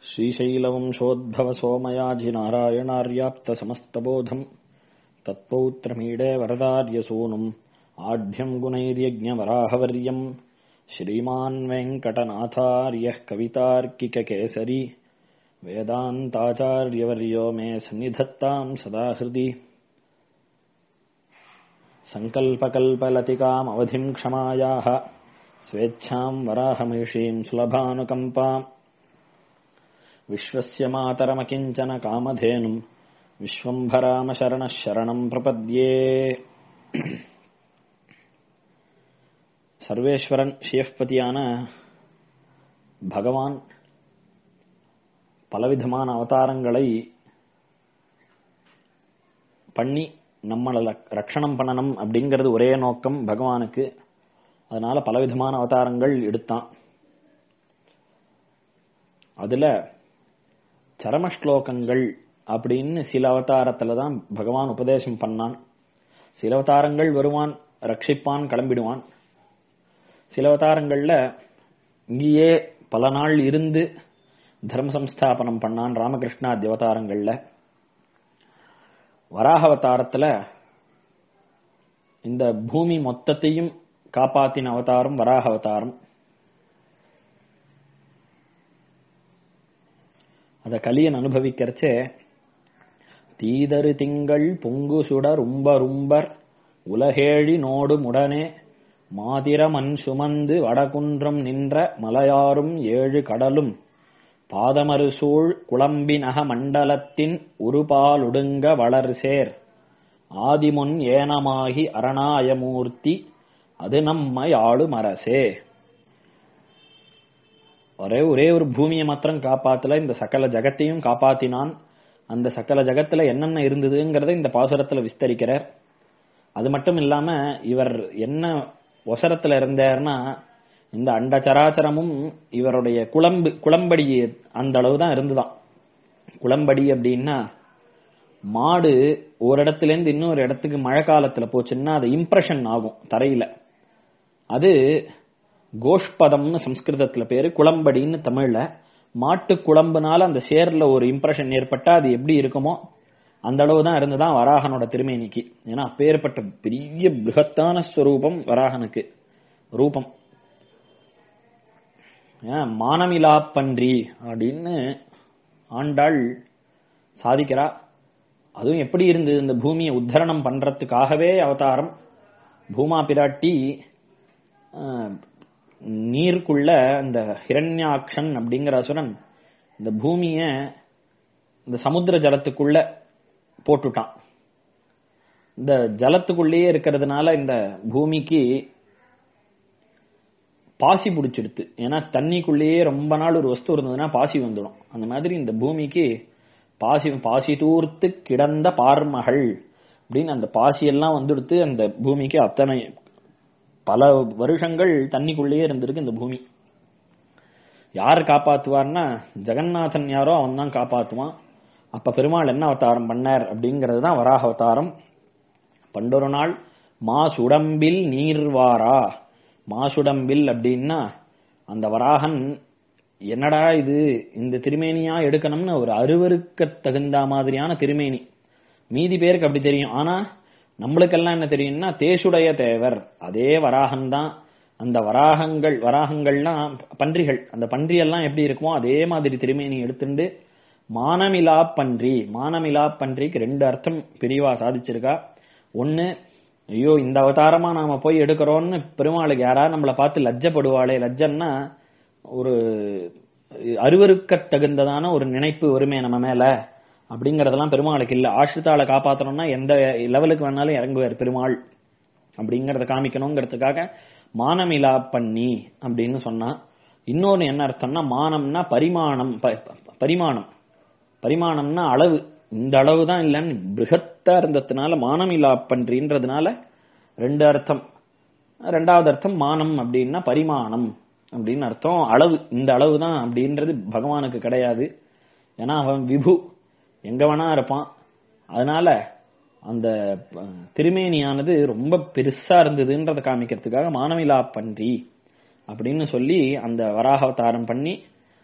श्रीशैलवंशोद्भवसोमयाजिनारायणार्याप्तसमस्तबोधम् तत्पौत्रमीडे वरदार्यसूनुम् आढ्यम् गुणैर्यज्ञवराहवर्यम् श्रीमान् वेङ्कटनाथार्यः कवितार्किककेसरी वेदान्ताचार्यवर्यो मे सन्निधत्ताम् सदा हृदि सङ्कल्पकल्पलतिकामवधिम् क्षमायाः स्वेच्छाम् वराहमहिषीम् सुलभानुकम्पाम् विश्वस्य मातरमकिञ्चन कामधेनुम् विश्वम्भरामशरणः शरणम् प्रपद्ये சர்வேஸ்வரன் ஷியஃபதியான பகவான் பலவிதமான அவதாரங்களை பண்ணி நம்மளை ரட்சணம் பண்ணணும் அப்படிங்கிறது ஒரே நோக்கம் பகவானுக்கு அதனால பலவிதமான அவதாரங்கள் எடுத்தான் அதுல சரம ஸ்லோகங்கள் அப்படின்னு சில அவதாரத்துல தான் பகவான் உபதேசம் பண்ணான் சில அவதாரங்கள் வருவான் ரட்சிப்பான் கிளம்பிடுவான் சில அவதாரங்கள்ல இங்கேயே பல நாள் இருந்து தர்ம சம்ஸ்தாபனம் பண்ணான் ராமகிருஷ்ணாதி அவதாரங்கள்ல வராக அவதாரத்துல இந்த பூமி மொத்தத்தையும் காப்பாத்தின அவதாரம் வராக அவதாரம் அத கலியன் அனுபவிக்கிறச்சே தீதரு திங்கள் பொங்கு சுடர் உம்ப ரும்பர் உலகேழி நோடு முடனே மாதிரமன் சுமந்து வடகுன்றம் நின்ற மலையாரும் ஏழு கடலும் பாதமறுசூழ் குளம்பினக மண்டலத்தின் உருபாலுடுங்க வளர்சேர் ஆதிமுன் ஏனமாகி அரணாயமூர்த்தி அது நம்மை ஆளும் அரசே ஒரே ஒரே ஒரு பூமியை மாத்திரம் காப்பாத்தல இந்த சகல ஜகத்தையும் காப்பாத்தினான் அந்த சகல ஜகத்துல என்னென்ன இருந்ததுங்கிறத இந்த பாசுரத்துல விஸ்தரிக்கிறார் அது மட்டும் இல்லாம இவர் என்ன ஒசரத்துல இருந்தார்னா இந்த அண்ட சராச்சரமும் இவருடைய குளம்பு குளம்படி அந்த அளவு தான் இருந்துதான் குளம்படி அப்படின்னா மாடு ஒரு இடத்துல இருந்து இன்னொரு இடத்துக்கு மழை காலத்துல போச்சுன்னா அது இம்ப்ரெஷன் ஆகும் தரையில அது கோஷ்பதம்னு சம்ஸ்கிருதத்துல பேரு குளம்படின்னு தமிழ்ல மாட்டு குழம்புனால அந்த சேர்ல ஒரு இம்ப்ரெஷன் ஏற்பட்டா அது எப்படி இருக்குமோ அந்த அளவு தான் இருந்துதான் வராகனோட திருமேனிக்கு ஏன்னா அப்பேற்பட்ட பெரிய பிருகத்தான ஸ்வரூபம் வராகனுக்கு ரூபம் மானமிலா பன்றி அப்படின்னு ஆண்டாள் சாதிக்கிறா அதுவும் எப்படி இருந்தது இந்த பூமியை உத்தரணம் பண்றதுக்காகவே அவதாரம் பூமா பிராட்டி நீருக்குள்ள இந்த ஹிரண்யாக்ஷன் அப்படிங்கிற அசுரன் இந்த பூமிய இந்த சமுத்திர ஜலத்துக்குள்ள போட்டுட்டான் இந்த ஜலத்துக்குள்ளேயே இருக்கிறதுனால இந்த பூமிக்கு பாசி பிடிச்சிடுத்து ஏன்னா தண்ணிக்குள்ளேயே ரொம்ப நாள் ஒரு வஸ்து இருந்ததுன்னா பாசி வந்துடும் அந்த மாதிரி இந்த பூமிக்கு பாசி பாசி தூர்த்து கிடந்த பார்மகள் அப்படின்னு அந்த பாசி எல்லாம் வந்துடுத்து அந்த பூமிக்கு அத்தனை பல வருஷங்கள் தண்ணிக்குள்ளேயே இருந்திருக்கு இந்த பூமி யார் காப்பாத்துவார்னா ஜெகநாதன் யாரோ அவன் தான் காப்பாத்துவான் அப்ப பெருமாள் என்ன அவதாரம் பண்ணார் அப்படிங்கிறது தான் வராக அவதாரம் பண்டொரு நாள் மாசுடம்பில் நீர்வாரா மாசுடம்பில் அப்படின்னா அந்த வராகன் என்னடா இது இந்த திருமேனியா எடுக்கணும்னு ஒரு அருவருக்க தகுந்த மாதிரியான திருமேனி மீதி பேருக்கு அப்படி தெரியும் ஆனா நம்மளுக்கெல்லாம் என்ன தெரியும்னா தேசுடைய தேவர் அதே வராகன் தான் அந்த வராகங்கள் வராகங்கள்லாம் பன்றிகள் அந்த பன்றி எல்லாம் எப்படி இருக்குமோ அதே மாதிரி திருமேனி எடுத்துட்டு மானமிலா பன்றி மானமிலா பன்றிக்கு ரெண்டு அர்த்தம் பிரிவா சாதிச்சிருக்கா ஒன்னு ஐயோ இந்த அவதாரமா நாம போய் எடுக்கிறோம்னு பெருமாளுக்கு யாராவது நம்மளை பார்த்து லஜ்ஜப்படுவாளே லஜ்ஜன்னா ஒரு அருவருக்க தகுந்ததான ஒரு நினைப்பு வருமே நம்ம மேல அப்படிங்கறதெல்லாம் பெருமாளுக்கு இல்ல ஆஷ்ரிதாளை காப்பாத்தணும்னா எந்த லெவலுக்கு வேணாலும் இறங்குவார் பெருமாள் அப்படிங்கறத காமிக்கணுங்கிறதுக்காக மானமிலா பண்ணி அப்படின்னு சொன்னா இன்னொன்னு என்ன அர்த்தம்னா மானம்னா பரிமாணம் பரிமாணம் பரிமாணம்னா அளவு இந்த அளவு தான் இல்லைன்னு பிருகத்தா இருந்ததுனால மானமிலா பன்றின்றதுனால ரெண்டு அர்த்தம் ரெண்டாவது அர்த்தம் மானம் அப்படின்னா பரிமாணம் அப்படின்னு அர்த்தம் அளவு இந்த அளவு தான் அப்படின்றது பகவானுக்கு கிடையாது ஏன்னா அவன் விபு எங்க வேணா இருப்பான் அதனால அந்த திருமேனியானது ரொம்ப பெருசா இருந்ததுன்றதை காமிக்கிறதுக்காக மானமிலா பன்றி அப்படின்னு சொல்லி அந்த வராக அவதாரம் பண்ணி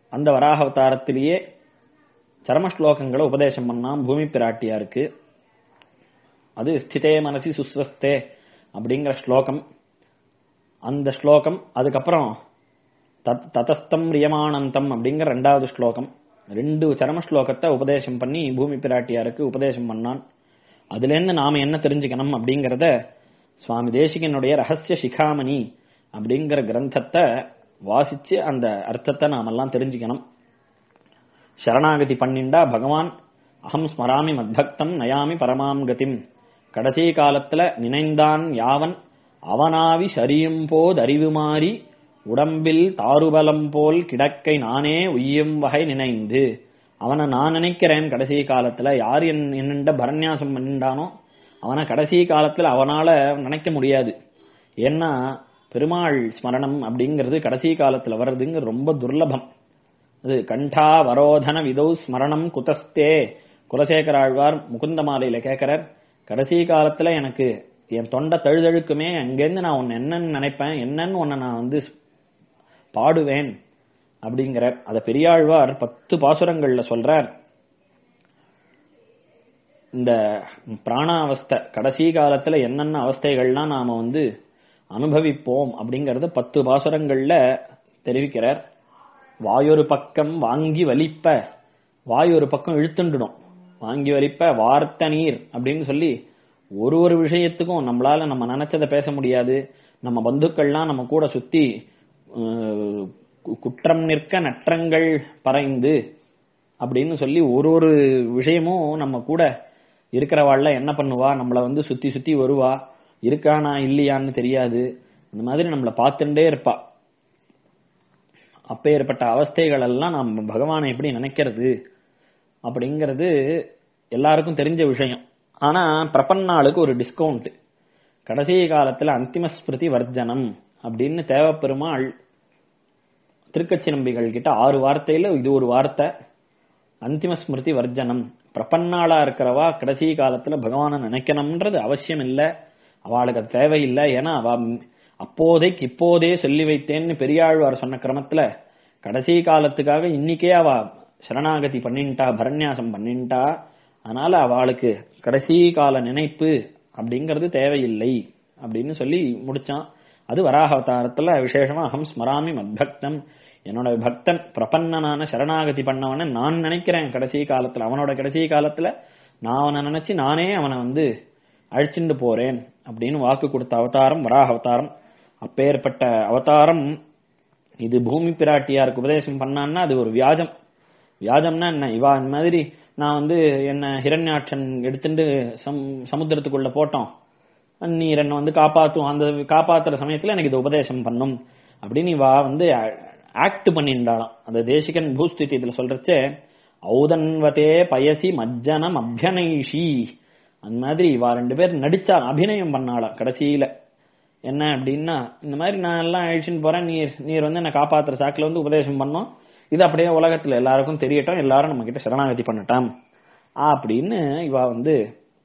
அந்த வராக அவதாரத்திலேயே சரம ஸ்லோகங்களை உபதேசம் பண்ணான் பூமி பிராட்டியாருக்கு அது ஸ்திதே மனசி சுஸ்வஸ்தே அப்படிங்கிற ஸ்லோகம் அந்த ஸ்லோகம் அதுக்கப்புறம் தத் ததஸ்தம் ரியமானந்தம் அப்படிங்கிற ரெண்டாவது ஸ்லோகம் ரெண்டு சரம ஸ்லோகத்தை உபதேசம் பண்ணி பூமி பிராட்டியாருக்கு உபதேசம் பண்ணான் அதுலேருந்து நாம என்ன தெரிஞ்சுக்கணும் அப்படிங்கிறத சுவாமி தேசிகனுடைய ரகசிய சிகாமணி அப்படிங்கிற கிரந்தத்தை வாசிச்சு அந்த அர்த்தத்தை நாமெல்லாம் தெரிஞ்சுக்கணும் சரணாகதி பண்ணிண்டா பகவான் அகம் ஸ்மராமி மத்பக்தம் நயாமி பரமாம் கதிம் கடைசி காலத்துல நினைந்தான் யாவன் அவனாவி சரியும் போது அறிவு மாறி உடம்பில் தாருபலம் போல் கிடக்கை நானே உய்யும் வகை நினைந்து அவனை நான் நினைக்கிறேன் கடைசி காலத்துல யார் என் என்னண்ட பரநியாசம் பண்ணிண்டானோ அவனை கடைசி காலத்துல அவனால நினைக்க முடியாது ஏன்னா பெருமாள் ஸ்மரணம் அப்படிங்கிறது கடைசி காலத்துல வர்றதுங்க ரொம்ப துர்லபம் அது கண்டா வரோதன விதௌ ஸ்மரணம் குதஸ்தே குலசேகர ஆழ்வார் முகுந்த மாலையில கேட்கிறார் கடைசி காலத்துல எனக்கு என் தொண்டை தழுதழுக்குமே அங்கேருந்து நான் உன்னை என்னன்னு நினைப்பேன் என்னன்னு உன்னை நான் வந்து பாடுவேன் அப்படிங்கிற அத பெரியாழ்வார் பத்து பாசுரங்கள்ல சொல்றார் இந்த பிராணாவஸ்தை கடைசி காலத்துல என்னென்ன அவஸ்தைகள்லாம் நாம வந்து அனுபவிப்போம் அப்படிங்கறது பத்து பாசுரங்கள்ல தெரிவிக்கிறார் வாயொரு பக்கம் வாங்கி வலிப்ப வாய் ஒரு பக்கம் இழுத்துண்டுடும் வாங்கி வலிப்ப வார்த்த நீர் அப்படின்னு சொல்லி ஒரு ஒரு விஷயத்துக்கும் நம்மளால நம்ம நினைச்சதை பேச முடியாது நம்ம பந்துக்கள்லாம் நம்ம கூட சுத்தி அஹ், கு- குற்றம் நிற்க நற்றங்கள் பறைந்து அப்படின்னு சொல்லி ஒரு ஒரு விஷயமும் நம்ம கூட இருக்கிறவாள்ல என்ன பண்ணுவா நம்மள வந்து சுத்தி சுத்தி வருவா இருக்கானா இல்லையான்னு தெரியாது அந்த மாதிரி நம்மள பார்த்துட்டே இருப்பா அப்பேற்பட்ட அவஸ்தைகள் எல்லாம் நாம் பகவானை எப்படி நினைக்கிறது அப்படிங்கிறது எல்லாருக்கும் தெரிஞ்ச விஷயம் ஆனா பிரபன்னாளுக்கு ஒரு டிஸ்கவுண்ட் கடைசி காலத்துல அந்திம ஸ்மிருதி வர்ஜனம் அப்படின்னு தேவப்பெருமாள் திருக்கச்சி நம்பிகள் கிட்ட ஆறு வார்த்தையில இது ஒரு வார்த்தை அந்திம ஸ்மிருதி வர்ஜனம் பிரபன்னாளா இருக்கிறவா கடைசி காலத்துல பகவானை நினைக்கணும்ன்றது அவசியம் இல்ல அவளுக்கு அது தேவையில்லை ஏன்னா அவ அப்போதைக்கு இப்போதே சொல்லி வைத்தேன்னு பெரியாழ்வார் சொன்ன கிரமத்துல கடைசி காலத்துக்காக இன்னைக்கே அவ சரணாகதி பண்ணின்ட்டா பரநியாசம் பண்ணின்ட்டா அதனால அவளுக்கு கடைசி கால நினைப்பு அப்படிங்கிறது தேவையில்லை அப்படின்னு சொல்லி முடிச்சான் அது வராக அவதாரத்துல விசேஷமா அகம் ஸ்மராமி மத்பக்தம் என்னோட பக்தன் பிரபன்னனான சரணாகதி பண்ணவன நான் நினைக்கிறேன் கடைசி காலத்துல அவனோட கடைசி காலத்துல நான் அவனை நினைச்சு நானே அவனை வந்து அழிச்சுண்டு போறேன் அப்படின்னு வாக்கு கொடுத்த அவதாரம் வராக அவதாரம் அப்பேற்பட்ட அவதாரம் இது பூமி பிராட்டியாருக்கு உபதேசம் பண்ணான்னா அது ஒரு வியாஜம் வியாஜம்னா என்ன இவா இந்த மாதிரி நான் வந்து என்ன ஹிரண்யாட்சன் எடுத்துட்டு சம் சமுத்திரத்துக்குள்ள போட்டோம் நீர் என்ன வந்து காப்பாத்தும் அந்த காப்பாத்துற சமயத்துல எனக்கு இது உபதேசம் பண்ணும் அப்படின்னு இவா வந்து ஆக்ட் பண்ணிண்டாளாம் அந்த தேசிகன் பூஸ்திதி இதுல சொல்றச்சே ஔதன்வதே பயசி மஜ்ஜனம் அபியனைஷி அந்த மாதிரி இவா ரெண்டு பேர் நடிச்சா அபிநயம் பண்ணாளாம் கடைசியில என்ன அப்படின்னா இந்த மாதிரி நான் எல்லாம் அழிச்சுன்னு போறேன் நீர் நீர் வந்து என்ன காப்பாத்துற சாக்குல வந்து உபதேசம் பண்ணோம் இது அப்படியே உலகத்துல எல்லாருக்கும் தெரியட்டும் எல்லாரும் நம்ம கிட்ட சரணாகதி பண்ணட்டாம் அப்படின்னு இவா வந்து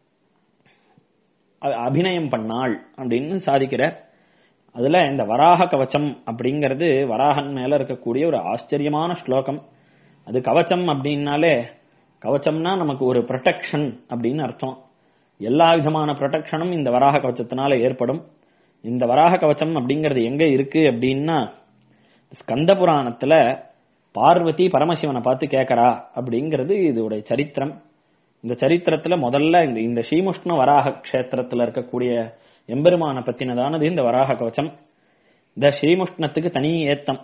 அ- அபிநயம் பண்ணாள் அப்படின்னு சாதிக்கிறார் அதுல இந்த வராக கவச்சம் அப்படிங்கிறது வராகன் மேல இருக்கக்கூடிய ஒரு ஆச்சரியமான ஸ்லோகம் அது கவச்சம் அப்படின்னாலே கவச்சம்னா நமக்கு ஒரு ப்ரொடெக்ஷன் அப்படின்னு அர்த்தம் எல்லா விதமான ப்ரொடெக்ஷனும் இந்த வராக கவச்சத்தினால ஏற்படும் இந்த வராக கவச்சம் அப்படிங்கிறது எங்க இருக்கு அப்படின்னா ஸ்கந்த புராணத்துல பார்வதி பரமசிவனை பார்த்து கேட்கறா அப்படிங்கிறது இதோடைய சரித்திரம் இந்த சரித்திரத்துல முதல்ல இந்த இந்த ஸ்ரீமுஷ்ண வராக க்ஷேத்திரத்துல இருக்கக்கூடிய எம்பெருமான பத்தினதானது இந்த வராக கவச்சம் இந்த ஸ்ரீமுஷ்ணத்துக்கு தனி ஏத்தம்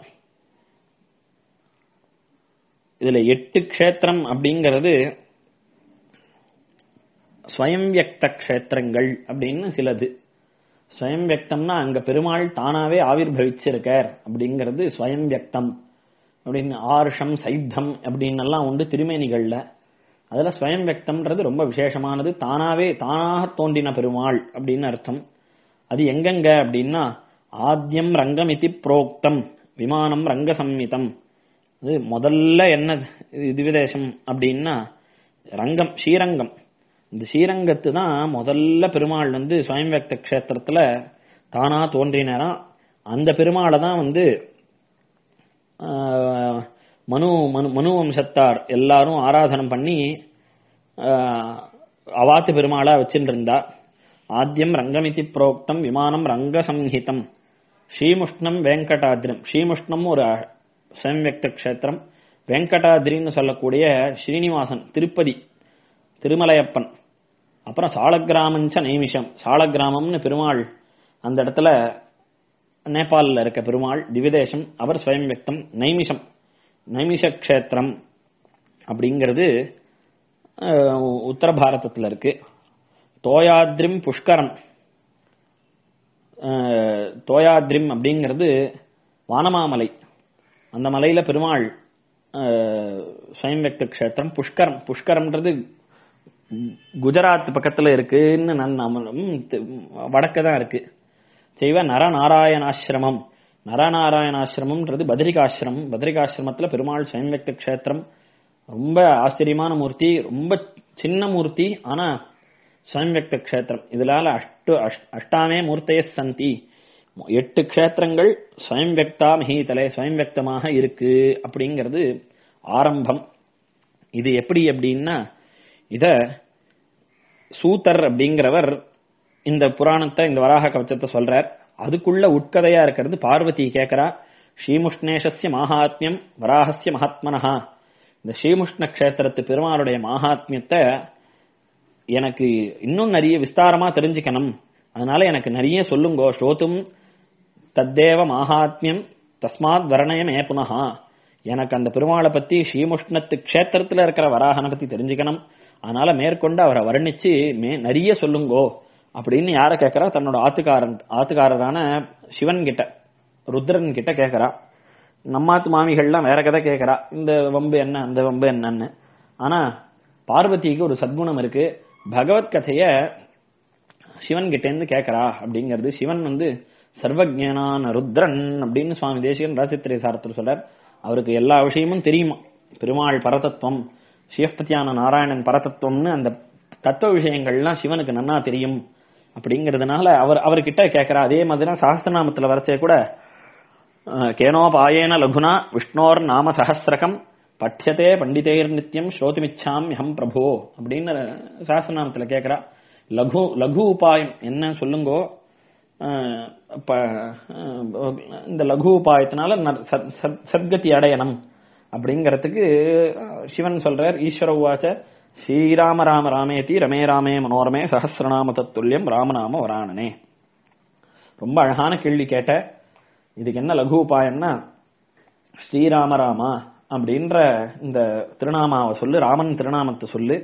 இதுல எட்டு க்ஷேத்திரம் அப்படிங்கிறது ஸ்வயம் வியக்த க்ஷேத்திரங்கள் அப்படின்னு சிலது ஸ்வயம் வியக்தம்னா அங்க பெருமாள் தானாவே ஆவிர்பவிச்சிருக்கார் அப்படிங்கிறது ஸ்வயம் வியக்தம் அப்படின்னு ஆர்ஷம் சைத்தம் அப்படின்னு எல்லாம் உண்டு திருமேனிகள்ல அதுல ஸ்வயம் வியக்தம்ன்றது ரொம்ப விசேஷமானது தானாவே தானாக தோன்றின பெருமாள் அப்படின்னு அர்த்தம் அது எங்கெங்க அப்படின்னா ஆத்யம் ரங்கமிதி புரோக்தம் விமானம் ரங்க சம்மிதம் அது முதல்ல என்ன இது விதேசம் அப்படின்னா ரங்கம் ஸ்ரீரங்கம் இந்த ஸ்ரீரங்கத்து தான் முதல்ல பெருமாள் வந்து ஸ்வயம் வியக்த க்ஷேத்திரத்துல தானா தோன்றினாராம் அந்த பெருமாளை தான் வந்து ஆஹ், மனு மனு மனு வம்சத்தார் எல்லாரும் ஆராதனம் பண்ணி ஆஹ், அவாத்து பெருமாளா வச்சுட்டு இருந்தா ஆத்யம் ரங்கமிதி புரோக்தம் விமானம் ரங்க சம்ஹிதம் ஸ்ரீமுஷ்ணம் வெங்கடாத்ரிம் ஸ்ரீமுஷ்ணம் ஒரு சம்யக்த க்ஷேத்திரம் வெங்கடாத்ரின்னு சொல்லக்கூடிய ஸ்ரீனிவாசன் திருப்பதி திருமலையப்பன் அப்புறம் சாலக்கிராமஞ்ச நைமிஷம் சாலக்கிராமம்னு பெருமாள் அந்த இடத்துல நேபாளில் இருக்க பெருமாள் திவிதேசம் அவர் ஸ்வயம் வியக்தம் நைமிஷம் நைமிஷ க்ஷேத்திரம் அப்படிங்கிறது அஹ், உத்தர பாரதத்தில் இருக்கு தோயாத்ரிம் புஷ்கரம் அஹ், தோயாத்ரிம் அப்படிங்கிறது வானமாமலை அந்த மலையில பெருமாள் அஹ், ஸ்வயம் வியக்த க்ஷேத்திரம் புஷ்கரம் புஷ்கரம்ன்றது குஜராத் பக்கத்துல இருக்குன்னு நான் வடக்க தான் இருக்கு செய்வ நரநாராயணாசிரமம் நரநாராயணாசிரமம்ன்றது பத்ரிகாசிரமம் பத்ரிகாசிரமத்துல பெருமாள் ஸ்வயம்வக்த க்ஷேத்திரம் ரொம்ப ஆச்சரியமான மூர்த்தி ரொம்ப சின்ன மூர்த்தி ஆனா ஸ்வயம்வக்த க்ஷேத்திரம் இதனால அஷ்டு அஷ்- அஷ்டாமே மூர்த்தைய சந்தி எட்டு க்ஷேத்திரங்கள் ஸ்வயம்வக்தா மஹீதலே ஸ்வயம்வக்தமாக இருக்கு அப்படிங்கிறது ஆரம்பம் இது எப்படி அப்படின்னா இத சூத்தர் அப்படிங்கிறவர் இந்த புராணத்தை இந்த வராக கவச்சத்தை சொல்றார் அதுக்குள்ள உட்கதையா இருக்கிறது பார்வதி கேக்குறா ஸ்ரீமுஷ்ணேஷஸ்ய மாஹாத்மியம் வராகஸ்ய மகாத்மனஹா இந்த ஸ்ரீமுஷ்ண க்ஷேத்திரத்து பெருமாளுடைய மாஹாத்மியத்தை எனக்கு இன்னும் நிறைய விஸ்தாரமா தெரிஞ்சுக்கணும் அதனால எனக்கு நிறைய சொல்லுங்கோ ஸ்ரோத்தும் தத்தேவ மாஹாத்மியம் தஸ்மாத் வர்ணயம் ஏ புனஹா எனக்கு அந்த பெருமாளை பத்தி ஸ்ரீமுஷ்ணத்து க்ஷேத்திரத்துல இருக்கிற வராகனை பத்தி தெரிஞ்சுக்கணும் அதனால மேற்கொண்டு அவரை வர்ணிச்சு மே நிறைய சொல்லுங்கோ அப்படின்னு யார கேட்கறா தன்னோட ஆத்துக்காரன் ஆத்துக்காரரான சிவன் கிட்ட ருத்ரன் கிட்ட கேட்கறா நம்மாத்து மாமிகள்லாம் வேற கதை கேட்கறா இந்த வம்பு என்ன அந்த வம்பு என்னன்னு ஆனா பார்வதிக்கு ஒரு சத்குணம் இருக்கு பகவத் கதைய சிவன் கிட்ட இருந்து கேட்கறா அப்படிங்கிறது சிவன் வந்து சர்வஜனான ருத்ரன் அப்படின்னு சுவாமி தேசிகன் ராசித்திரை சாரத்தில் சொல்றார் அவருக்கு எல்லா விஷயமும் தெரியுமா பெருமாள் பரதத்துவம் சிவபத்தியான நாராயணன் பரதத்துவம்னு அந்த தத்துவ விஷயங்கள்லாம் சிவனுக்கு நன்னா தெரியும் அப்படிங்கிறதுனால அவர் அவர்கிட்ட கேட்கறா அதே மாதிரி தான் சஹஸ்ரநாமத்துல வரச்சே கூட அஹ், கேனோபாயேன லகுனா விஷ்ணோர் நாம சஹசிரகம் பட்யத்தே பண்டிதேர் நித்தியம் ஸ்ரோதுமிச்சாம் யம் பிரபோ அப்படின்னு சஹஸ்ரநாமத்துல கேட்கறா லகு லகு உபாயம் என்ன சொல்லுங்கோ அஹ், ப- அஹ், இந்த லகு உபாயத்தினால ந- சத்- சத்- சத்கதி அடையணும் அப்படிங்கறதுக்கு அஹ், சிவன் சொல்றார் ஈஸ்வர உவாச்ச ஸ்ரீராம ராம ராமேதி ரமே ராமே மனோரமே சஹசிரநாம தத்துல்யம் ராமநாம வராணனே ரொம்ப அழகான கேள்வி கேட்ட இதுக்கு என்ன லகு உபாயம்னா ஸ்ரீராம ராமா அப்படின்ற இந்த திருநாமாவை சொல்லு ராமன் திருநாமத்தை சொல்லு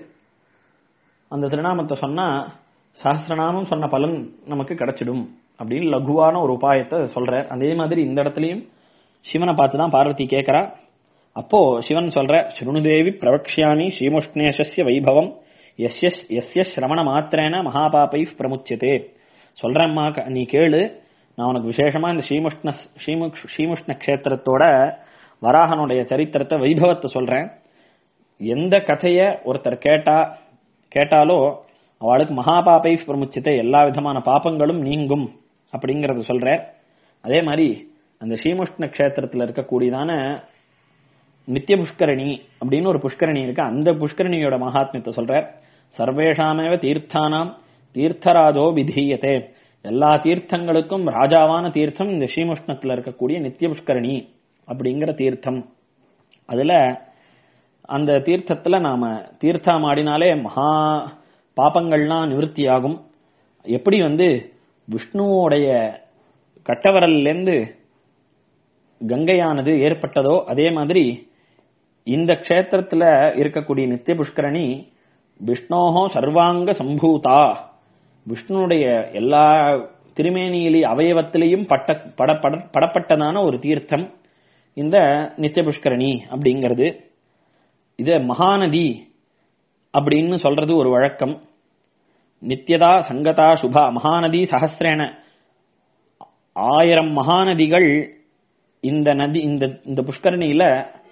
அந்த திருநாமத்தை சொன்னா சஹசிரநாமம் சொன்ன பலன் நமக்கு கிடைச்சிடும் அப்படின்னு லகுவான ஒரு உபாயத்தை சொல்றார் அதே மாதிரி இந்த இடத்துலயும் சிவனை பார்த்து தான் பார்வதி கேட்கறா அப்போ சிவன் சொல்ற ஸ்ருணுதேவி பிரவக்ஷாமி ஸ்ரீமுஷ்ணேஷஸ்ய வைபவம் எஸ்ய எஸ்ய சிரவண மாத்திரேன மகாபாபை பிரமுச்சியதே சொல்றேம்மா க- நீ கேளு நான் உனக்கு விசேஷமா இந்த ஸ்ரீமுஷ்ண ஸ்ரீமுக் ஸ்ரீமுஷ்ண கஷேத்திரத்தோட வராகனுடைய சரித்திரத்தை வைபவத்தை சொல்றேன் எந்த கதைய ஒருத்தர் கேட்டா கேட்டாலோ அவளுக்கு மகாபாபை பிரமுச்சித்தை எல்லா விதமான பாப்பங்களும் நீங்கும் அப்படிங்கறத சொல்ற அதே மாதிரி அந்த ஸ்ரீமுஷ்ண கஷேத்திரத்துல இருக்கக்கூடியதான நித்திய புஷ்கரணி அப்படின்னு ஒரு புஷ்கரணி இருக்கு அந்த புஷ்கரணியோட மகாத்மியத்தை சொல்ற சர்வேஷாமேவ தீர்த்தானாம் தீர்த்தராஜோ விதீயத்தே எல்லா தீர்த்தங்களுக்கும் ராஜாவான தீர்த்தம் இந்த ஸ்ரீமுஷ்ணத்துல இருக்கக்கூடிய நித்திய புஷ்கரணி அப்படிங்கிற தீர்த்தம் அதுல அந்த தீர்த்தத்துல நாம தீர்த்தம் ஆடினாலே மகா பாபங்கள்லாம் நிவர்த்தி ஆகும் எப்படி வந்து விஷ்ணுவோடைய கட்டவரல்ல இருந்து கங்கையானது ஏற்பட்டதோ அதே மாதிரி இந்த க்ஷேத்திரத்துல இருக்கக்கூடிய நித்திய புஷ்கரணி விஷ்ணோஹோ சர்வாங்க சம்பூதா விஷ்ணுனுடைய எல்லா திருமேனியிலே அவயவத்திலையும் பட்ட பட பட- படப்பட்டதான ஒரு தீர்த்தம் இந்த நித்திய புஷ்கரணி அப்படிங்கிறது இது மகாநதி அப்படின்னு சொல்றது ஒரு வழக்கம் நித்யதா சங்கதா சுபா மகாநதி சஹசிரேன ஆயிரம் மகாநதிகள் இந்த நதி இந்த இந்த புஷ்கரணியில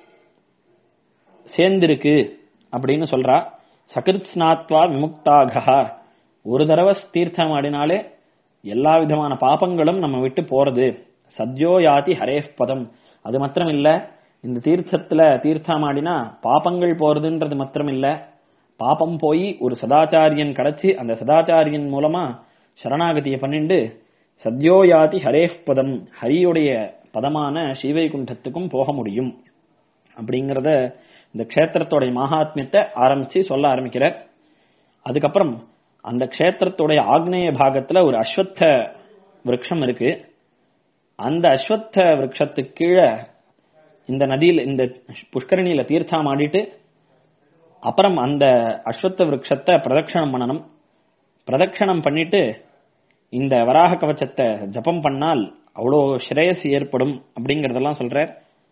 சேர்ந்திருக்கு அப்படின்னு சொல்றா சகிருத் ஸ்நாத்வா விமுக்தாக ஒரு தடவை தீர்த்தம் ஆடினாலே எல்லா விதமான பாபங்களும் நம்ம விட்டு போறது சத்யோ யாதி ஹரேஃப் பதம் அது மாத்திரம் இல்ல இந்த தீர்த்தத்துல தீர்த்தமாடினா பாபங்கள் போறதுன்றது மாத்திரம் இல்ல பாபம் போய் ஒரு சதாச்சாரியன் கிடைச்சு அந்த சதாச்சாரியன் மூலமா சரணாகதியை பண்ணிண்டு சத்யோயாதி ஹரேஃப் பதம் ஹரியுடைய பதமான ஸ்ரீவைகுண்டத்துக்கும் போக முடியும் அப்படிங்கறத இந்த க்ஷேத்திரத்தோடைய மகாத்மியத்தை ஆரம்பிச்சு சொல்ல ஆரம்பிக்கிறார் அதுக்கப்புறம் அந்த க்ஷேத்திரத்துடைய ஆக்னேய பாகத்துல ஒரு அஸ்வத்த விருட்சம் இருக்கு அந்த அஸ்வத்த விருட்சத்துக்கு கீழே இந்த நதியில் இந்த புஷ்கரணியில தீர்த்தம் ஆடிட்டு அப்புறம் அந்த அஸ்வத்த விருட்சத்தை பிரதட்சணம் பண்ணணும் பிரதட்சணம் பண்ணிட்டு இந்த வராக கவச்சத்தை ஜபம் பண்ணால் அவ்வளோ ஸ்ரேயஸ் ஏற்படும் அப்படிங்கறதெல்லாம் சொல்ற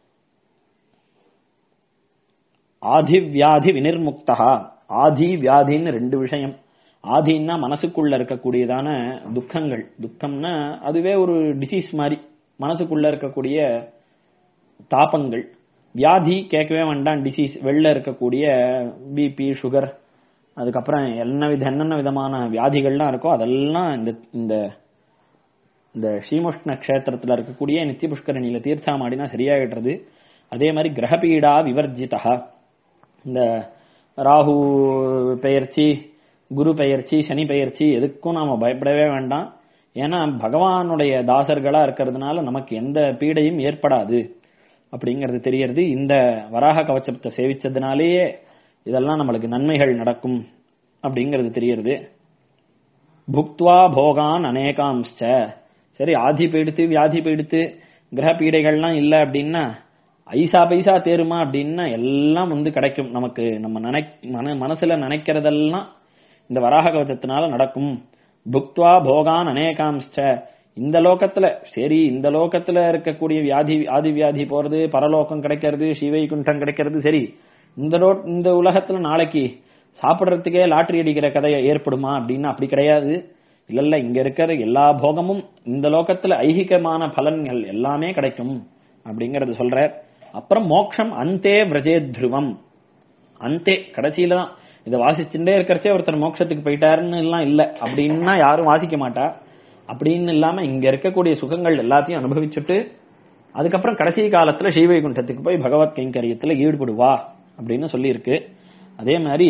ஆதி வியாதி வினிர்முக்தா ஆதி வியாதின்னு ரெண்டு விஷயம் ஆதின்னா மனசுக்குள்ள இருக்கக்கூடியதான துக்கங்கள் துக்கம்னா அதுவே ஒரு டிசீஸ் மாதிரி மனசுக்குள்ள இருக்கக்கூடிய தாபங்கள் வியாதி கேட்கவே வேண்டாம் டிசீஸ் வெளில இருக்கக்கூடிய பிபி சுகர் அதுக்கப்புறம் என்ன வித என்னென்ன விதமான வியாதிகள்லாம் இருக்கோ அதெல்லாம் இந்த இந்த இந்த ஸ்ரீமுஷ்ண கஷேத்திரத்துல இருக்கக்கூடிய நித்திய புஷ்கரணியில தீர்த்தாமாடினா சரியாயிடுறது அதே மாதிரி கிரகபீடா விவர்ஜிதா இந்த ராகு பெயர்ச்சி குரு பெயர்ச்சி சனி பெயர்ச்சி எதுக்கும் நாம பயப்படவே வேண்டாம் ஏன்னா பகவானுடைய தாசர்களா இருக்கிறதுனால நமக்கு எந்த பீடையும் ஏற்படாது அப்படிங்கிறது தெரியறது இந்த வராக கவச்சத்தை சேவிச்சதுனாலேயே இதெல்லாம் நம்மளுக்கு நன்மைகள் நடக்கும் அப்படிங்கிறது தெரியறது புக்துவா போகான் அநேகாம்ச்ச சரி ஆதி பீடித்து வியாதி பீடித்து கிரக பீடைகள்லாம் இல்லை அப்படின்னா ஐசா பைசா தேருமா அப்படின்னா எல்லாம் வந்து கிடைக்கும் நமக்கு நம்ம நினை மன மனசுல நினைக்கிறதெல்லாம் இந்த வராக கவச்சத்தினால நடக்கும் புக்துவா போகான் அநேகாம்ச்ச இந்த லோகத்துல சரி இந்த லோகத்துல இருக்கக்கூடிய வியாதி ஆதி வியாதி போறது பரலோகம் கிடைக்கிறது ஸ்ரீவைகுண்டம் கிடைக்கிறது சரி இந்த லோ இந்த உலகத்துல நாளைக்கு சாப்பிடுறதுக்கே லாட்டரி அடிக்கிற கதை ஏற்படுமா அப்படின்னா அப்படி கிடையாது இல்ல இல்ல இங்க இருக்கிற எல்லா போகமும் இந்த லோகத்துல ஐகிகமான பலன்கள் எல்லாமே கிடைக்கும் அப்படிங்கறது சொல்ற அப்புறம் மோக்ஷம் அந்தே விரஜே துருவம் அந்தே கடைசியில தான் இதை வாசிச்சுட்டே இருக்கிறச்சே ஒருத்தர் மோட்சத்துக்கு போயிட்டாருன்னு எல்லாம் இல்ல அப்படின்னா யாரும் வாசிக்க மாட்டா அப்படின்னு இல்லாம இங்க இருக்கக்கூடிய சுகங்கள் எல்லாத்தையும் அனுபவிச்சுட்டு அதுக்கப்புறம் கடைசி காலத்துல ஸ்ரீவைகுண்டத்துக்கு போய் பகவத் கைங்கரியத்துல ஈடுபடுவா அப்படின்னு சொல்லியிருக்கு அதே மாதிரி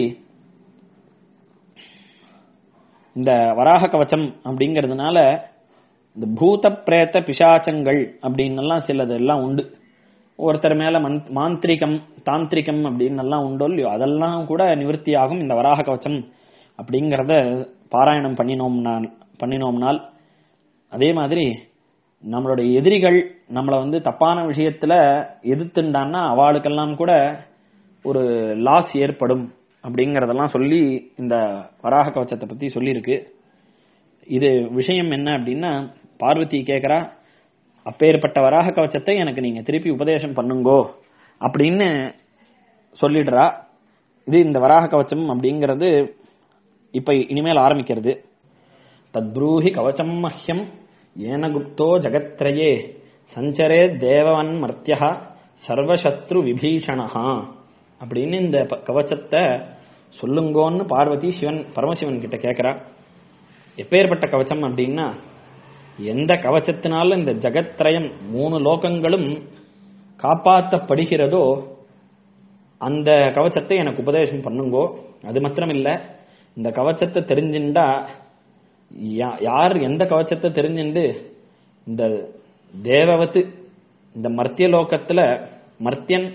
இந்த வராக கவச்சம் அப்படிங்கிறதுனால இந்த பூத பிரேத்த பிசாச்சங்கள் அப்படின்னு எல்லாம் சிலது எல்லாம் உண்டு ஒருத்தர் மேல மந் மாந்திரிகம் தாந்திரிகம் அப்படின்னு எல்லாம் உண்டோ இல்லையோ அதெல்லாம் கூட நிவர்த்தி ஆகும் இந்த வராக கவச்சம் அப்படிங்கறத பாராயணம் பண்ணினோம்னால் பண்ணினோம்னால் அதே மாதிரி நம்மளுடைய எதிரிகள் நம்மளை வந்து தப்பான விஷயத்துல எதிர்த்துண்டான்னா அவளுக்கெல்லாம் கூட ஒரு லாஸ் ஏற்படும் அப்படிங்கறதெல்லாம் சொல்லி இந்த வராக கவச்சத்தை பத்தி சொல்லியிருக்கு இது விஷயம் என்ன அப்படின்னா பார்வதி கேக்குறா அப்பேற்பட்ட வராக கவச்சத்தை எனக்கு நீங்க திருப்பி உபதேசம் பண்ணுங்கோ அப்படின்னு சொல்லிடுறா இது இந்த வராக கவச்சம் அப்படிங்கிறது இப்ப இனிமேல் ஆரம்பிக்கிறது தத்ப்ரூஹி கவச்சம் மஹ்யம் ஏன குப்தோ ஜகத்ரயே சஞ்சரே தேவவன் மர்த்தியா சர்வசத்ரு விபீஷணஹா அப்படின்னு இந்த ப- கவச்சத்தை சொல்லுங்கோன்னு பார்வதி சிவன் பரமசிவன் கிட்ட கேக்குறா எப்பேற்பட்ட கவச்சம் அப்படின்னா எந்த கவச்சத்தினால இந்த ஜகத்ரயம் மூணு லோகங்களும் காப்பாற்றப்படுகிறதோ அந்த கவச்சத்தை எனக்கு உபதேசம் பண்ணுங்கோ அது மாத்திரம் இல்ல இந்த கவச்சத்தை தெரிஞ்சுண்டா யா- யார் எந்த கவச்சத்தை தெரிஞ்சுண்டு இந்த தேவவத்து இந்த மர்த்திய லோகத்துல மர்த்தியன்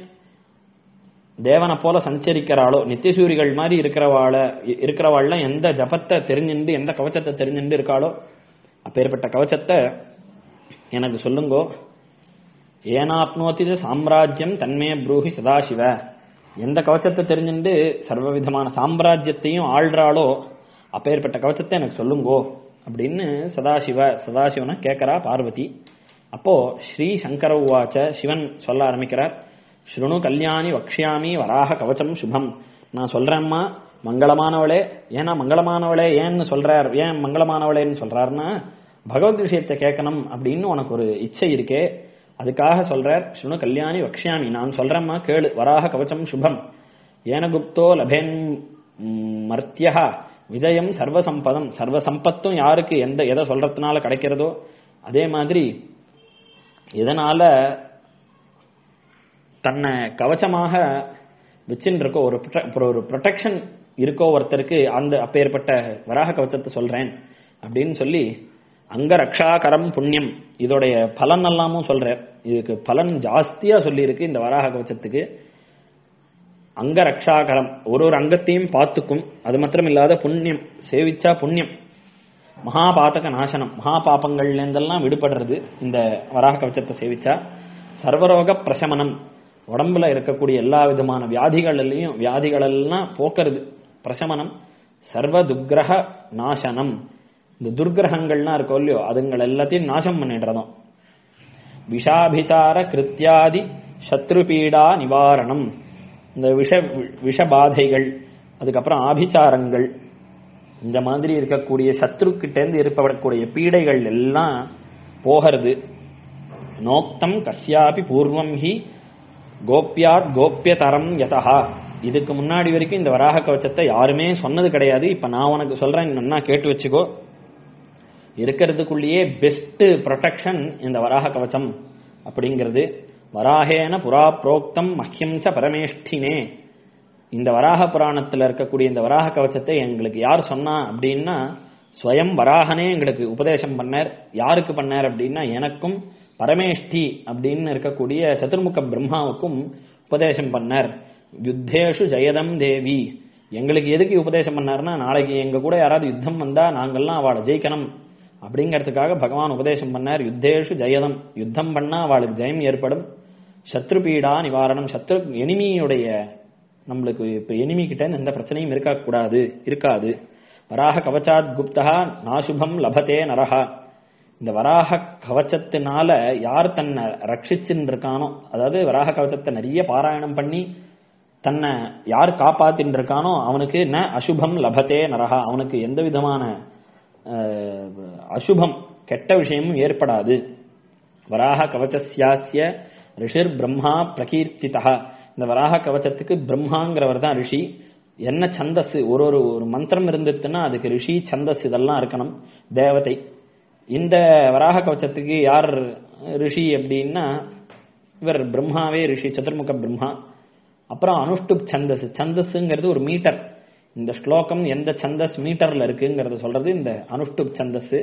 தேவனை போல சஞ்சரிக்கிறாளோ நித்தியசூரிகள் மாதிரி இருக்கிறவாள இருக்கிறவாள்ல எந்த ஜபத்தை தெரிஞ்சுண்டு எந்த கவச்சத்தை தெரிஞ்சுண்டு இருக்காளோ அப்பேற்பட்ட கவச்சத்தை எனக்கு சொல்லுங்கோ ஏனாப்னோதி சாம்ராஜ்யம் தன்மே ப்ரூஹி சதாசிவ எந்த கவச்சத்தை தெரிஞ்சுண்டு சர்வ விதமான சாம்ராஜ்யத்தையும் ஆள்றாளோ அப்பேற்பட்ட கவச்சத்தை எனக்கு சொல்லுங்கோ அப்படின்னு சதாசிவ சதாசிவனை கேட்கறா பார்வதி அப்போ ஸ்ரீ சங்கர உவாச்ச சிவன் சொல்ல ஆரம்பிக்கிறார் ஸ்ருணு கல்யாணி வக்ஷாமி வராக கவச்சம் சுபம் நான் சொல்றேம்மா மங்களமானவளே ஏன்னா மங்களமானவளே ஏன்னு சொல்றார் ஏன் மங்களமானவளேன்னு சொல்றாருன்னா பகவத் விஷயத்தை கேட்கணும் அப்படின்னு உனக்கு ஒரு இச்சை இருக்கே அதுக்காக சொல்றார் ஸ்ருணு கல்யாணி வக்ஷாமி நான் சொல்றேம்மா கேளு வராக கவச்சம் சுபம் ஏன குப்தோ லபேன் ம், மர்த்தியா விஜயம் சர்வசம்பதம் சர்வசம்பத்தும் யாருக்கு எந்த எதை சொல்றதுனால கிடைக்கிறதோ அதே மாதிரி எதனால தன்னை கவச்சமாக வச்சுட்டு இருக்கோ ஒரு prote- ஒரு- ஒரு ப்ரொடெக்ஷன் இருக்கோ ஒருத்தருக்கு அந்த அப்பேற்பட்ட வராக கவச்சத்தை சொல்றேன் அப்படின்னு சொல்லி அங்க ரக்ஷாகரம் புண்ணியம் இதோடைய பலன் எல்லாமும் சொல்றார் இதுக்கு பலன் ஜாஸ்தியா சொல்லியிருக்கு இந்த வராக கவச்சத்துக்கு அங்க ரக்ஷாகரம் ஒரு ஒரு அங்கத்தையும் பார்த்துக்கும் அது மாத்திரம் இல்லாத புண்ணியம் சேவிச்சா புண்ணியம் மகாபாதக நாசனம் மகா பாபங்கள்ல இருந்தெல்லாம் விடுபடுறது இந்த வராக கவச்சத்தை சேவிச்சா சர்வரோக பிரசமனம் உடம்புல இருக்கக்கூடிய எல்லா விதமான வியாதிகள்லையும் வியாதிகளெல்லாம் போக்குறது பிரசமனம் சர்வ துர்கிரக நாசனம் இந்த துர்கிரகங்கள்லாம் இருக்கோ இல்லையோ அதுங்கள் எல்லாத்தையும் நாசம் பண்ணிடுறதும் விஷாபிசார கிருத்தியாதி சத்ருபீடா நிவாரணம் இந்த விஷ விஷபாதைகள் அதுக்கப்புறம் ஆபிச்சாரங்கள் இந்த மாதிரி இருக்கக்கூடிய சத்ருக்கிட்டேருந்து ஏற்படக்கூடிய பீடைகள் எல்லாம் போகிறது நோக்தம் கஸ்யாபி பூர்வம் ஹி கோப்யாத் கோப்யதரம் யதா இதுக்கு முன்னாடி வரைக்கும் இந்த வராக கவச்சத்தை யாருமே சொன்னது கிடையாது இப்ப நான் உனக்கு சொல்றேன் நன்னா கேட்டு வச்சுக்கோ இருக்கிறதுக்குள்ளேயே பெஸ்ட் ப்ரொடெக்ஷன் இந்த வராக கவச்சம் அப்படிங்கிறது வராகேன புரா புரோக்தம் மஹ்யம் ச பரமேஷ்டினே இந்த வராக புராணத்துல இருக்கக்கூடிய இந்த வராக கவச்சத்தை எங்களுக்கு யார் சொன்னா அப்படின்னா ஸ்வயம் வராகனே எங்களுக்கு உபதேசம் பண்ணார் யாருக்கு பண்ணார் அப்படின்னா எனக்கும் பரமேஷ்டி அப்படின்னு இருக்கக்கூடிய சதுர்முக பிரம்மாவுக்கும் உபதேசம் பண்ணார் யுத்தேஷு ஜெயதம் தேவி எங்களுக்கு எதுக்கு உபதேசம் பண்ணார்னா நாளைக்கு எங்க கூட யாராவது யுத்தம் வந்தா நாங்கெல்லாம் அவளை ஜெயிக்கணும் அப்படிங்கிறதுக்காக பகவான் உபதேசம் பண்ணார் யுத்தேஷு ஜெயதம் யுத்தம் பண்ணா அவளுக்கு ஜெயம் ஏற்படும் சத்ருபீடா நிவாரணம் சத்ரு எனிமியுடைய நம்மளுக்கு இப்ப எனிமி கிட்ட இருந்து எந்த பிரச்சனையும் இருக்கக்கூடாது இருக்காது வராக கவச்சாத் குப்தா நாசுபம் லபதே நரஹா இந்த வராக கவச்சத்தினால யார் தன்னை ரட்சிச்சுன்னு இருக்கானோ அதாவது வராக கவச்சத்தை நிறைய பாராயணம் பண்ணி தன்னை யார் காப்பாத்தின்னு இருக்கானோ அவனுக்கு ந அசுபம் லபதே நரஹா அவனுக்கு எந்த விதமான அஹ், அசுபம் கெட்ட விஷயமும் ஏற்படாது வராக கவச்சஸ்யாஸ்ய ரிஷிர் பிரம்மா பிரகீர்த்திதா இந்த வராக கவச்சத்துக்கு பிரம்மாங்கிறவர் தான் ரிஷி என்ன சந்தஸ் ஒரு ஒரு ஒரு மந்திரம் இருந்துச்சுன்னா அதுக்கு ரிஷி சந்தஸ் இதெல்லாம் இருக்கணும் தேவதை இந்த வராக கவச்சத்துக்கு யார் ரிஷி அப்படின்னா இவர் பிரம்மாவே ரிஷி சதுர்முக பிரம்மா அப்புறம் அனுஷ்டுப் சந்தஸ் சந்தஸ்ங்கிறது ஒரு மீட்டர் இந்த ஸ்லோகம் எந்த சந்தஸ் மீட்டர்ல இருக்குங்கிறத சொல்றது இந்த அனுஷ்டுப் சந்தஸ்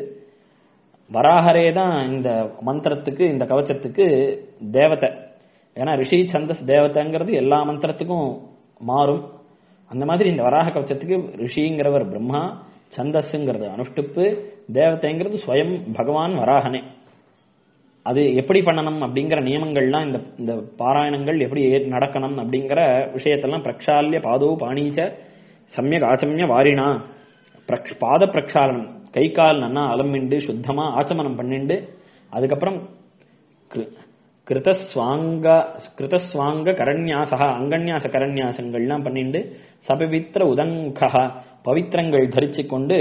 வராகரே தான் இந்த மந்திரத்துக்கு இந்த கவச்சத்துக்கு தேவதை ஏன்னா ரிஷி சந்தஸ் தேவதைங்கிறது எல்லா மந்திரத்துக்கும் மாறும் அந்த மாதிரி இந்த வராக கவச்சத்துக்கு ரிஷிங்கிறவர் பிரம்மா சந்தஸ்ங்கிறது அனுஷ்டுப்பு தேவதைங்கிறது ஸ்வயம் பகவான் வராகனே அது எப்படி பண்ணணும் அப்படிங்கிற நியமங்கள்லாம் இந்த இந்த பாராயணங்கள் எப்படி ஏ- நடக்கணும் அப்படிங்கிற விஷயத்தெல்லாம் பிரக்ஷால்ய பாதோ பாணீச்ச சமயக் ஆச்சமிய வாரினா பிரக்ஷ் பாத பிரக்ஷாலனம் கை கால் நன்னா அலம்பிண்டு சுத்தமா ஆச்சமனம் பண்ணிண்டு அதுக்கப்புறம் கிரு- கிருதஸ்வாங்க கிருதஸ்வாங்க கரண்யாசா அங்கன்யாச கரண்யாசங்கள்லாம் பண்ணிண்டு சபவித்திர உதங்கா பவித்திரங்கள் தரிச்சு கொண்டு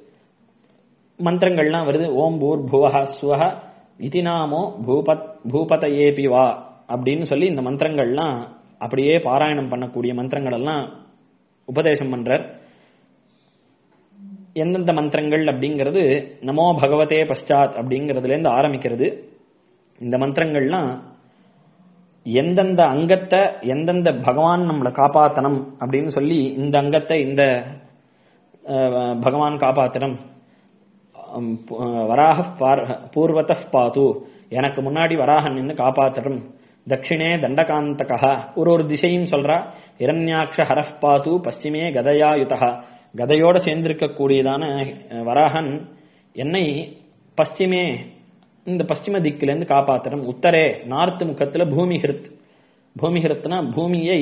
மந்திரங்கள்லாம் வருது ஓம் பூர் புவஹ சுவஹ இதி நாமோ பூபத் பூபதயேபி வா அப்படின்னு சொல்லி இந்த மந்திரங்கள்லாம் அப்படியே பாராயணம் பண்ணக்கூடிய மந்திரங்கள் எல்லாம் உபதேசம் பண்றார் எந்தெந்த மந்திரங்கள் அப்படிங்கிறது நமோ பகவதே பశ్చాத் அப்படிங்கிறதுல இருந்து ஆரம்பிக்கிறது இந்த மந்திரங்கள்லாம் எந்தெந்த அங்கத்தை எந்தெந்த பகவான் நம்மளை காப்பாத்தணும் அப்படின்னு சொல்லி இந்த அங்கத்தை இந்த அஹ், பகவான் காப்பாத்தணும் அம், பு- அஹ், வராக பூர்வத பாது எனக்கு முன்னாடி வராகன் நின்று காப்பாத்தடும் தட்சிணே தண்டகாந்தகா ஒரு ஒரு திசையும் சொல்றா இரண்யாட்ச ஹரஃப் பாது பশ্চিமே கதயாயுதா கதையோட சேர்ந்திருக்கக்கூடியதான அஹ், வராகன் என்னை பশ্চিமே இந்த பশ্চিம திக்கிலிருந்து காப்பாத்தணும் உத்தரே நார்த் முகத்துல பூமிஹிருத் பூமிஹிருத்னா பூமியை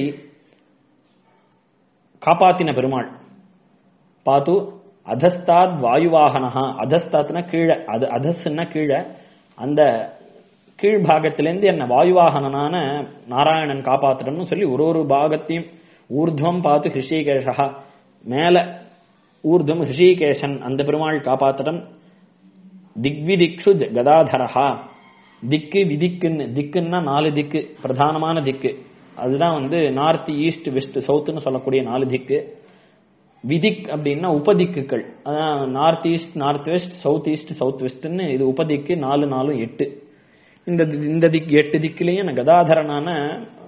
காப்பாத்தின பெருமாள் பாத்து அதஸ்தாத் வாயுவாகனஹா அதஸ்தாத்னா கீழே அது அதஸ்ன்னா கீழே அந்த கீழ்பாகத்திலேருந்து என்ன வாயுவாகனனான நாராயணன் காப்பாற்றணும்னு சொல்லி ஒரு ஒரு பாகத்தையும் ஊர்துவம் பார்த்து ஹிருஷிகேஷா மேல ஊர்துவம் ஹிருஷிகேஷன் அந்த பெருமாள் காப்பாற்றணும் திக்விதிக்ஷு ஜ- கதாதரஹா திக்கு விதிக்குன்னு திக்குன்னா நாலு திக்கு பிரதானமான திக்கு அதுதான் வந்து நார்த் ஈஸ்ட் வெஸ்ட் சவுத்துன்னு சொல்லக்கூடிய நாலு திக்கு விதிக் அப்படின்னா உபதிக்குகள் அதான் north east north west south east south வெஸ்ட்னு இது உபதிக்கு நாலு நாலும் எட்டு இந்த தி- இந்த திக் எட்டு திக்கிலையும் நான் கதாதரனான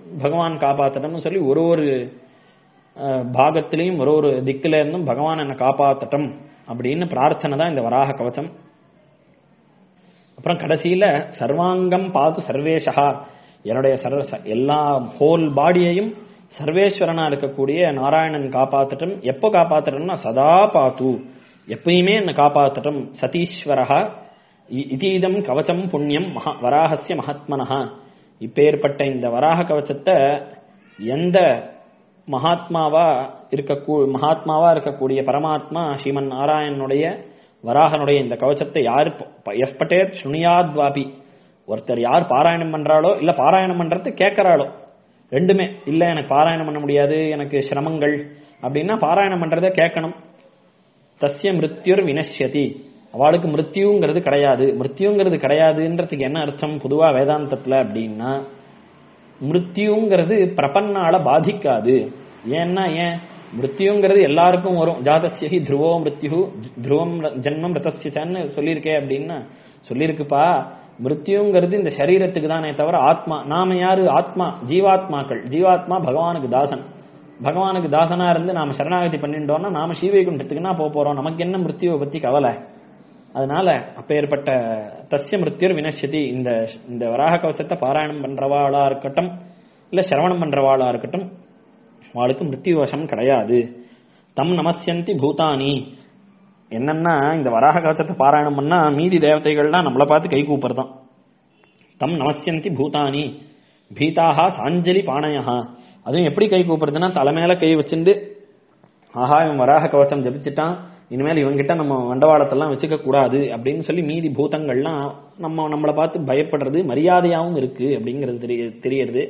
பகவான் காப்பாத்தட்டும்னு சொல்லி ஒரு ஒரு அஹ், பாகத்திலையும் ஒரு ஒரு திக்குல இருந்தும் பகவான் என்னை காப்பாத்தட்டும் அப்படின்னு பிரார்த்தனை தான் இந்த வராக கவச்சம் அப்புறம் கடைசியில சர்வாங்கம் பார்த்து சர்வேஷா என்னுடைய சர்வ ச- எல்லா ஹோல் பாடியையும் சர்வேஸ்வரனா இருக்கக்கூடிய நாராயணன் காப்பாத்தட்டும் எப்போ காப்பாத்தட்டும்னா சதா பாத்து எப்பயுமே என்னை காப்பாத்தட்டும் சதீஸ்வரஹா இ- இதீதம் கவச்சம் புண்ணியம் மகா வராகசிய மகாத்மனஹா இப்பேற்பட்ட இந்த வராக கவச்சத்தை எந்த மகாத்மாவா இருக்கக்கூ மகாத்மாவா இருக்கக்கூடிய பரமாத்மா ஸ்ரீமன் நாராயணனுடைய வராகனுடைய இந்த கவச்சத்தை யார் எஸ்பட்டே சுனியாத்வாபி ஒருத்தர் யார் பாராயணம் பண்றாளோ இல்ல பாராயணம் பண்றது கேட்கறாளோ ரெண்டுமே இல்ல எனக்கு பாராயணம் பண்ண முடியாது எனக்கு சிரமங்கள் அப்படின்னா பாராயணம் பண்றதை கேட்கணும் தஸ்ய மிருத்யுர் வினஷ்யதி அவளுக்கு மிருத்யுங்கிறது கிடையாது மிருத்யுங்கிறது கிடையாதுன்றதுக்கு என்ன அர்த்தம் பொதுவா வேதாந்தத்துல அப்படின்னா மிருத்யுங்கிறது பிரபன்னால பாதிக்காது ஏன்னா ஏன் மிருத்யுங்கிறது எல்லாருக்கும் வரும் ஜாதஸ்யஹி துருவோ மிருத்யு துருவம் ஜென்மம் ரதஸ்யன்னு சொல்லியிருக்கே அப்படின்னா சொல்லியிருக்குப்பா மிருத்யுங்கிறது இந்த சரீரத்துக்கு தானே தவிர ஆத்மா நாம யாரு ஆத்மா ஜீவாத்மாக்கள் ஜீவாத்மா பகவானுக்கு தாசன் பகவானுக்கு தாசனா இருந்து நாம சரணாகதி பண்ணிட்டோம்னா நாம ஸ்ரீவைகுண்டத்துக்குன்னா போக போறோம் நமக்கு என்ன மிருத்யுவை பத்தி கவலை அதனால அப்பேற்பட்ட தஸ்ய மிருத்யுர் வினஷ்யதி இந்த இந்த வராக கவசத்தை பாராயணம் பண்றவாளா இருக்கட்டும் இல்ல சிரவணம் பண்றவாளா இருக்கட்டும் அவளுக்கு மிருத்யு வசம் கிடையாது தம் நமஸ்யந்தி பூதானி என்னன்னா இந்த வராக கவசத்தை பாராயணம் பண்ணா மீதி தேவதைகள்லாம் நம்மளை பார்த்து கை கூப்பிடுறதான் தம் நமஸ்யந்தி பூதானி பீதாக சாஞ்சலி பாணயா அதுவும் எப்படி கை கூப்பிடுறதுன்னா தலைமையில கை வச்சுண்டு ஆஹா இவன் வராக கவசம் ஜபிச்சுட்டான் இனிமேல் இவன்கிட்ட நம்ம வண்டவாளத்தெல்லாம் வச்சுக்க கூடாது அப்படின்னு சொல்லி மீதி பூதங்கள்லாம் நம்ம நம்மளை பார்த்து பயப்படுறது மரியாதையாவும் இருக்கு அப்படிங்கிறது தெரிய தெரியறது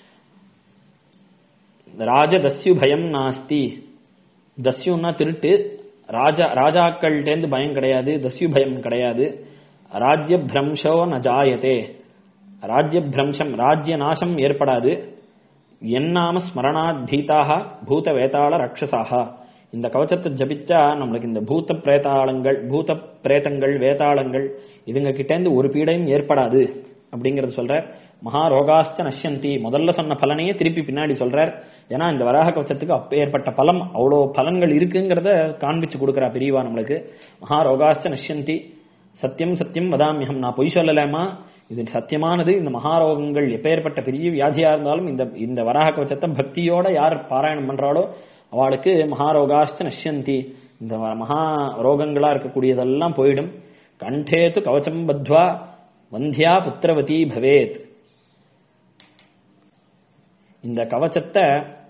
ராஜ தஸ்யு பயம் நாஸ்தி தஸ்யுன்னா திருட்டு ராஜா ராஜாக்கள்டேந்து பயம் கிடையாது தஸ்யு பயம் கிடையாது ராஜ்ய பிரம்சோ ந ஜாயதே ராஜ்ய பிரம்சம் ராஜ்ய நாசம் ஏற்படாது என்னாம ஸ்மரணாத் பீதாக பூத வேதாள ரக்ஷசாக இந்த கவச்சத்தை ஜபிச்சா நம்மளுக்கு இந்த பூத பிரேதாளங்கள் பூத பிரேதங்கள் வேதாளங்கள் இதுங்க கிட்டேந்து ஒரு பீடையும் ஏற்படாது அப்படிங்கறது சொல்றார் மகா ரோகாஸ்த நஷ்யந்தி முதல்ல சொன்ன பலனையே திருப்பி பின்னாடி சொல்றார் ஏன்னா இந்த வராக கவச்சத்துக்கு அப்பேற்பட்ட பலம் அவ்வளோ பலன்கள் இருக்குங்கிறத காண்பிச்சு கொடுக்குறா பெரியவா நம்மளுக்கு மகா ரோகாஸ்த நஷ்யந்தி சத்தியம் சத்தியம் வதாமியம் நான் பொய் சொல்லலாமா இது சத்தியமானது இந்த மகாரோகங்கள் எப்பேற்பட்ட பெரிய வியாதியா இருந்தாலும் இந்த இந்த வராக கவச்சத்தை பக்தியோட யார் பாராயணம் பண்றாளோ அவளுக்கு மகாரோகாஸ்த நஷ்யந்தி இந்த வ- மகா ரோகங்களா இருக்கக்கூடியதெல்லாம் போயிடும் கண்டேத்து கவச்சம் பத்வா வந்தியா புத்திரவதி பவேத் இந்த கவச்சத்தை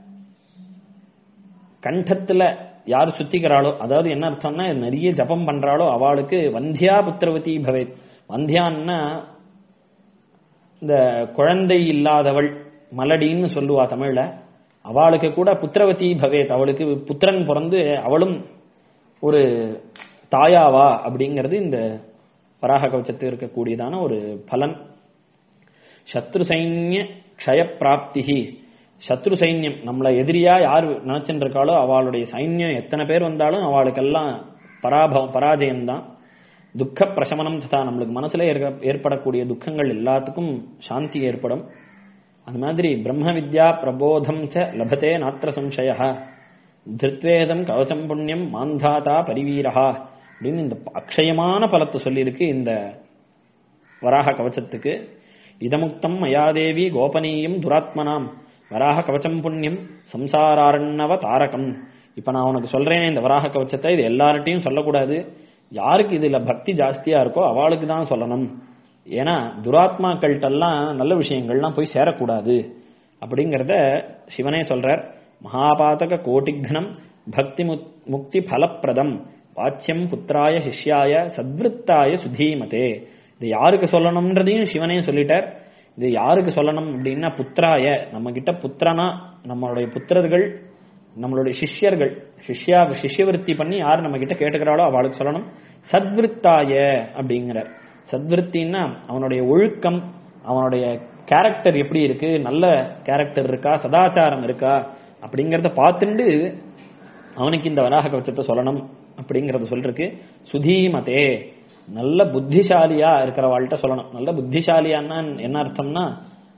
கண்டத்துல யார் சுத்திக்கிறாளோ அதாவது என்ன அர்த்தம்னா நிறைய ஜபம் பண்றாளோ அவளுக்கு வந்தியா புத்திரவதி பவேத் வந்தியான்னா இந்த குழந்தை இல்லாதவள் மலடின்னு சொல்லுவா தமிழ்ல அவளுக்கு கூட புத்திரவதி பவேத் அவளுக்கு புத்திரன் பிறந்து அவளும் ஒரு தாயாவா அப்படிங்கிறது இந்த வராக கவச்சத்து இருக்கக்கூடியதான ஒரு பலன் சத்ரு சைன்ய க்ஷய பிராப்திகி சத்ரு சைன்யம் நம்மளை எதிரியா யார் நினைச்சுட்டு இருக்காளோ அவளுடைய சைன்யம் எத்தனை பேர் வந்தாலும் அவளுக்கெல்லாம் பராபவம் பராஜயம்தான் துக்க பிரசமனம் ததா நம்மளுக்கு மனசுல ஏற்க- ஏற்படக்கூடிய துக்கங்கள் எல்லாத்துக்கும் சாந்தி ஏற்படும் அது மாதிரி பிரம்ம வித்யா பிரபோதம் ச லபத்தே நாத்திர சம்சய திருத்வேதம் கவசம் புண்ணியம் மாந்தாதா பரிவீரஹா அப்படின்னு இந்த அக்ஷயமான பலத்தை சொல்லியிருக்கு இந்த வராக கவச்சத்துக்கு இதமுக்தம் மயாதேவி கோபனீயம் துராத்மனாம் வராக கவச்சம் புண்ணியம் சம்சாராரணவ தாரகம் இப்ப நான் உனக்கு சொல்றேன் இந்த வராக கவச்சத்தை இது எல்லார்ட்டையும் சொல்லக்கூடாது யாருக்கு இதுல பக்தி ஜாஸ்தியா இருக்கோ அவளுக்கு தான் சொல்லணும் ஏன்னா துராத்மாக்கள்கிட்டெல்லாம் நல்ல விஷயங்கள்லாம் போய் சேரக்கூடாது அப்படிங்கறத சிவனே சொல்றார் மகாபாதக கோட்டிக்னம் பக்தி முத்- முக்தி பலப்பிரதம் வாச்சியம் புத்திராய சிஷ்யாய சத்விருத்தாய சுதீமதே இது யாருக்கு சொல்லணும்ன்றதையும் சிவனே சொல்லிட்டார் இது யாருக்கு சொல்லணும் அப்படின்னா புத்திராய நம்ம கிட்ட புத்திரனா நம்மளுடைய புத்திரர்கள் நம்மளுடைய சிஷ்யர்கள் சிஷ்யா சிஷ்யவிருத்தி பண்ணி யார் நம்ம கிட்ட கேட்டுக்கிறாளோ அவளுக்கு சொல்லணும் சத்விருத்தாய அப்படிங்கிறார் சத்விருத்தின்னா அவனுடைய ஒழுக்கம் அவனுடைய கேரக்டர் எப்படி இருக்கு நல்ல கேரக்டர் இருக்கா சதாச்சாரம் இருக்கா அப்படிங்கறத பார்த்துண்டு அவனுக்கு இந்த வராக கவச்சத்தை சொல்லணும் அப்படிங்கறத சொல்றதுக்கு சுதீமதே நல்ல புத்திசாலியா இருக்கிறவாள்கிட்ட சொல்லணும் நல்ல புத்திசாலியான்னா என்ன அர்த்தம்னா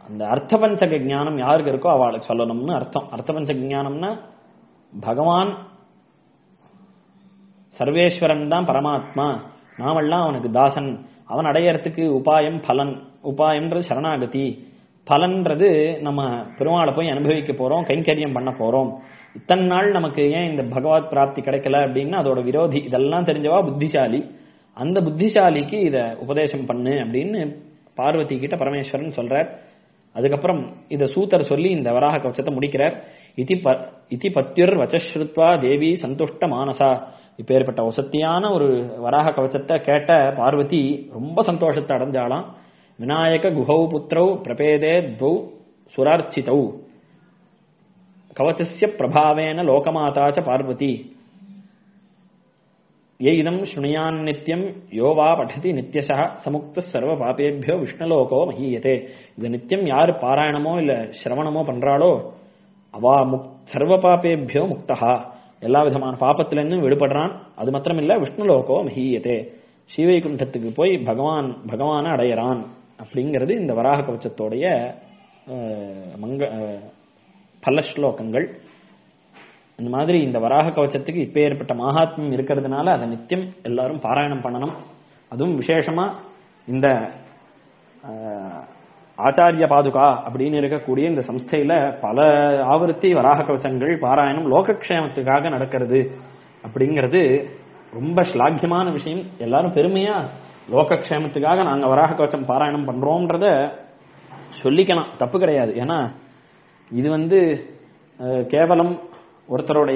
அந்த அர்த்தபஞ்சக ஞானம் யாருக்கு இருக்கோ அவளுக்கு சொல்லணும்னு அர்த்தம் அர்த்தபஞ்சக ஞானம்னா பகவான் சர்வேஸ்வரன் தான் பரமாத்மா நாமெல்லாம் அவனுக்கு தாசன் அவன் அடையறதுக்கு உபாயம் பலன் உபாயம்ன்றது சரணாகதி பலன்றது நம்ம பெருமாளை போய் அனுபவிக்க போறோம் கைங்கரியம் பண்ண போறோம் இத்தனை நாள் நமக்கு ஏன் இந்த பகவத் பிராப்தி கிடைக்கல அப்படின்னா அதோட விரோதி இதெல்லாம் தெரிஞ்சவா புத்திசாலி அந்த புத்திசாலிக்கு இத உபதேசம் பண்ணு அப்படின்னு பார்வதி கிட்ட பரமேஸ்வரன் சொல்றார் அதுக்கப்புறம் இத சூத்தர் சொல்லி இந்த வராக கவச்சத்தை முடிக்கிறார் இதி ப இதி பத்யுர் வச்சஸ்ருத்வா தேவி சந்துஷ்ட மானசா இப்பேற்பட்ட வசத்தியான ஒரு வராக கவச்சத்தை கேட்ட பார்வதி ரொம்ப சந்தோஷத்தை அடைஞ்சாலாம் விநாயக குஹௌ புத்திரௌ பிரபேதே துவௌ சுரார்ச்சிதௌ கவச்சஸ்ய பிரபாவேன லோகமாதா ச பார்வதி எயிதம் ஸ்ருணியான் நித்யம் யோவா படதி நித்யசா சமுக்த சர்வ பாபேபியோ விஷ்ணுலோகோ மஹீயதே இது நித்தியம் யாரு பாராயணமோ இல்ல சிரவணமோ பண்றாளோ அவா முக் சர்வ பாபேபியோ முக்தஹா எல்லா விதமான பாப்பத்திலிருந்தும் விடுபடுறான் அது மாத்திரம் இல்ல விஷ்ணுலோகோ மஹீயதே ஸ்ரீவைகுண்டத்துக்கு போய் பகவான் பகவானை அடையறான் அப்படிங்கிறது இந்த வராக கவச்சத்தோடைய அஹ், மங்க அஹ், பல ஸ்லோகங்கள் இந்த மாதிரி இந்த வராக கவச்சத்துக்கு இப்ப ஏற்பட்ட மகாத்மியம் இருக்கிறதுனால அதை நித்தியம் எல்லாரும் பாராயணம் பண்ணணும் அதுவும் விசேஷமா இந்த அஹ், ஆச்சாரிய பாதுகா அப்படின்னு இருக்கக்கூடிய இந்த சம்ஸ்தையில பல ஆவர்த்தி வராக கவச்சங்கள் பாராயணம் லோகக்ஷேமத்துக்காக நடக்கிறது அப்படிங்கிறது ரொம்ப ஸ்லாக்கியமான விஷயம் எல்லாரும் பெருமையா லோகக்ஷேமத்துக்காக நாங்க வராக கவச்சம் பாராயணம் பண்றோம்ன்றத சொல்லிக்கலாம் தப்பு கிடையாது ஏன்னா இது வந்து அஹ், கேவலம் ஒருத்தருடைய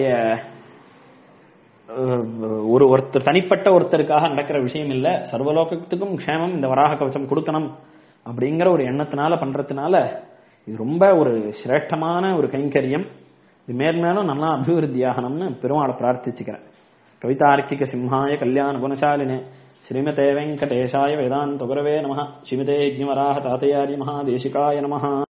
அஹ், ஒரு ஒருத்தர் தனிப்பட்ட ஒருத்தருக்காக நடக்கிற விஷயம் இல்ல சர்வலோகத்துக்கும் க்ஷேமம் இந்த வராக கவசம் கொடுக்கணும் அப்படிங்கிற ஒரு எண்ணத்தினால பண்றதுனால இது ரொம்ப ஒரு சிரேஷ்டமான ஒரு கைங்கரியம் இது மேல் மேலும் நல்லா அபிவிருத்தி ஆகணும்னு பெருமாளை பிரார்த்திச்சுக்கிறேன் கவிதார்க்கிக சிம்ஹாய கல்யாண குணசாலினே ஸ்ரீமதே வெங்கடேஷாய வேதாந்த குரவே நம ஸ்ரீமதே யஜ்ஞவராக தாத்தையாரி மகாதேசிகாய நமஹ